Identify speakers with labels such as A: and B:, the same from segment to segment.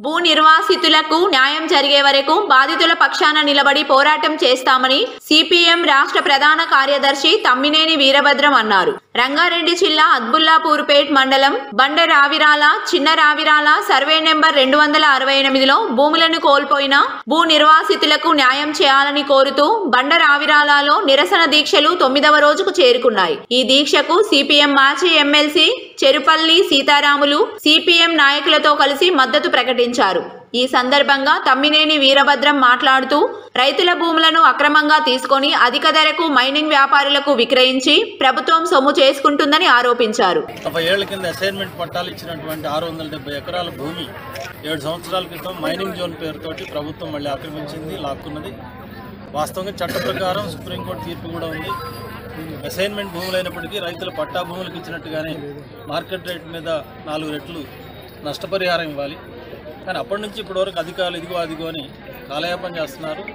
A: భూ నిర్వాసితులకు న్యాయం జరిగే వరకు బాధితుల పక్షాన నిలబడి పోరాటం చేస్తామని సిపిఎం రాష్ట్ర ప్రధాన కార్యదర్శి తమ్మినేని వీరభద్రం అన్నారు రంగారెడ్డి జిల్లా అద్బుల్లాపూర్పేట్ మండలం బండ రావిరాల చిన్న రావిరాల సర్వే నెంబర్ రెండు వందల అరవై ఎనిమిదిలో భూములను కోల్పోయిన భూ నిర్వాసితులకు న్యాయం చేయాలని కోరుతూ బండ రావిరాలలో నిరసన దీక్షలు తొమ్మిదవ రోజుకు చేరుకున్నాయి ఈ దీక్షకు సిపిఎం మాజీ ఎమ్మెల్సీ చెరుపల్లి సీతారాములు సిపిఎం నాయకులతో కలిసి మద్దతు ప్రకటించారు ఈ సందర్భంగా తమ్మినేని వీరభద్రం మాట్లాడుతూ రైతుల భూములను అక్రమంగా తీసుకొని అధిక ధరకు మైనింగ్ వ్యాపారులకు విక్రయించి ప్రభుత్వం సొమ్ము చేసుకుంటుందని ఆరోపించారు
B: ముప్పై ఏళ్ల కింద అసైన్మెంట్ పట్టాలు ఇచ్చినటువంటి ఆరు వందల డెబ్బై ఎకరాల భూమి ఏడు సంవత్సరాల క్రితం మైనింగ్ జోన్ పేరుతోటి ప్రభుత్వం మళ్ళీ ఆక్రమించింది లాక్కున్నది వాస్తవంగా చట్ట ప్రకారం సుప్రీంకోర్టు తీర్పు కూడా ఉంది అసైన్మెంట్ భూములు అయినప్పటికీ రైతుల పట్టా భూములకు ఇచ్చినట్టుగానే మార్కెట్ రేట్ మీద నాలుగు రెట్లు నష్టపరిహారం ఇవ్వాలి కానీ అప్పటి నుంచి ఇప్పటివరకు అధికారులు ఇదిగో అదిగో అని కాలయాపన చేస్తున్నారు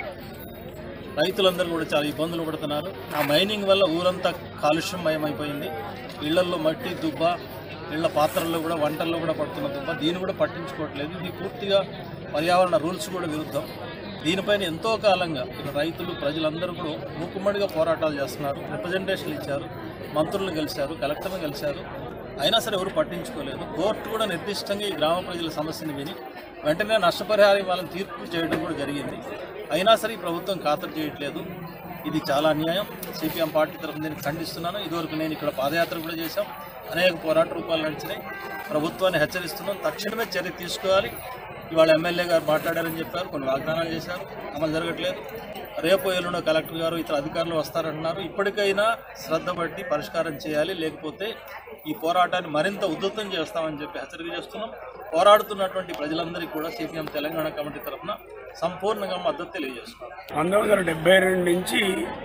B: రైతులందరూ కూడా చాలా ఇబ్బందులు పడుతున్నారు ఆ మైనింగ్ వల్ల ఊరంతా కాలుష్యమయమైపోయింది ఇళ్లల్లో మట్టి దుబ్బ ఇళ్ల పాత్రల్లో కూడా వంటల్లో కూడా పడుతున్న దుబ్బ దీన్ని కూడా పట్టించుకోవట్లేదు ఇది పూర్తిగా పర్యావరణ రూల్స్ కూడా విరుద్ధం దీనిపైన ఎంతో కాలంగా ఇక్కడ రైతులు ప్రజలందరూ కూడా మూకుమ్మడిగా పోరాటాలు చేస్తున్నారు రిప్రజెంటేషన్లు ఇచ్చారు మంత్రులను కలిశారు కలెక్టర్ని కలిశారు అయినా సరే ఎవరు పట్టించుకోలేదు కోర్టు కూడా నిర్దిష్టంగా ఈ గ్రామ ప్రజల సమస్యను విని వెంటనే నష్టపరిహారం ఇవ్వాలని తీర్పు చేయడం కూడా జరిగింది అయినా సరే ఈ ప్రభుత్వం ఖాతరు చేయట్లేదు ఇది చాలా అన్యాయం సిపిఎం పార్టీ తరఫున నేను ఖండిస్తున్నాను ఇదివరకు నేను ఇక్కడ పాదయాత్ర కూడా చేశాం అనేక పోరాట రూపాలు నడిచినాయి ప్రభుత్వాన్ని హెచ్చరిస్తున్నాం తక్షణమే చర్య తీసుకోవాలి ఇవాళ ఎమ్మెల్యే గారు మాట్లాడారని చెప్పారు కొన్ని వాగ్దానాలు చేశారు అమలు జరగట్లేదు రేపు ఎల్లుండో కలెక్టర్ గారు ఇతర అధికారులు వస్తారంటున్నారు ఇప్పటికైనా శ్రద్ధ పట్టి పరిష్కారం చేయాలి లేకపోతే ఈ పోరాటాన్ని మరింత ఉధృతం చేస్తామని చెప్పి హెచ్చరిక చేస్తున్నాం పోరాడుతున్నటువంటి ప్రజలందరికీ కూడా సిపిఎం తెలంగాణ కమిటీ తరఫున సంపూర్ణంగా మద్దతు తెలియజేస్తున్నాం
C: పంతొమ్మిది వందల డెబ్బై రెండు నుంచి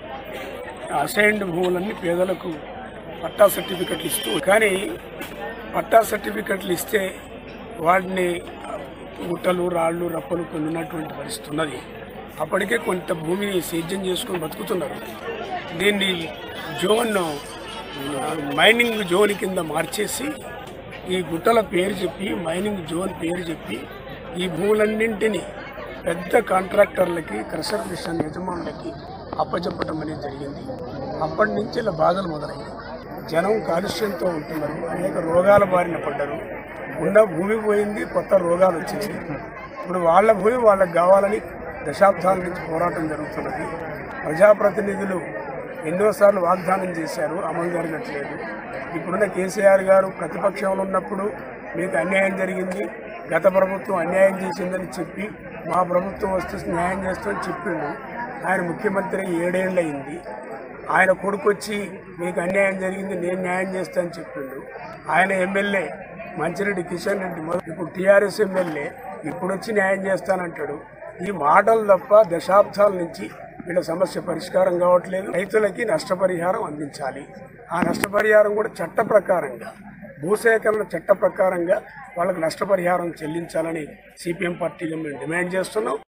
C: అసైన్డ్ భూములన్నీ పేదలకు పట్టా సర్టిఫికెట్లు ఇస్తూ కానీ పట్టా సర్టిఫికెట్లు ఇస్తే వాటిని గుట్టలు రాళ్ళు రప్పలు కొన్ని ఉన్నటువంటి పరిస్థితి ఉన్నది అప్పటికే కొంత భూమిని సేద్యం చేసుకొని బతుకుతున్నారు దీన్ని జోన్ మైనింగ్ జోన్ కింద మార్చేసి ఈ గుట్టల పేరు చెప్పి మైనింగ్ జోన్ పేరు చెప్పి ఈ భూములన్నింటినీ పెద్ద కాంట్రాక్టర్లకి క్రషర్ మిషన్ యజమానులకి అప్పచెప్పటం అనేది జరిగింది అప్పటి నుంచి ఇలా బాధలు మొదలయ్యాయి జనం కాలుష్యంతో ఉంటున్నారు అనేక రోగాల బారిన పడ్డారు ఉన్న భూమి పోయింది కొత్త రోగాలు వచ్చేసాయి ఇప్పుడు వాళ్ళ భూమి వాళ్ళకి కావాలని దశాబ్దాల నుంచి పోరాటం జరుగుతున్నది ప్రజాప్రతినిధులు ఎన్నోసార్లు వాగ్దానం చేశారు అమలు జరగట్లేదు ఇప్పుడున్న కేసీఆర్ గారు ప్రతిపక్షంలో ఉన్నప్పుడు మీకు అన్యాయం జరిగింది గత ప్రభుత్వం అన్యాయం చేసిందని చెప్పి మా ప్రభుత్వం వస్తే న్యాయం చేస్తామని చెప్పిండు ఆయన ముఖ్యమంత్రి ఏడేళ్ళు అయింది ఆయన కొడుకు వచ్చి మీకు అన్యాయం జరిగింది నేను న్యాయం చేస్తానని చెప్పిండు ఆయన ఎమ్మెల్యే మంచిరెడ్డి కిషన్ రెడ్డి మొదలు ఇప్పుడు టీఆర్ఎస్ ఎమ్మెల్యే ఇప్పుడు వచ్చి న్యాయం చేస్తానంటాడు ఈ మాటలు తప్ప దశాబ్దాల నుంచి వీళ్ళ సమస్య పరిష్కారం కావట్లేదు రైతులకి నష్టపరిహారం అందించాలి ఆ నష్టపరిహారం కూడా చట్ట ప్రకారంగా భూసేకరణ చట్ట ప్రకారంగా వాళ్ళకి నష్టపరిహారం చెల్లించాలని సిపిఎం పార్టీగా మేము డిమాండ్ చేస్తున్నాం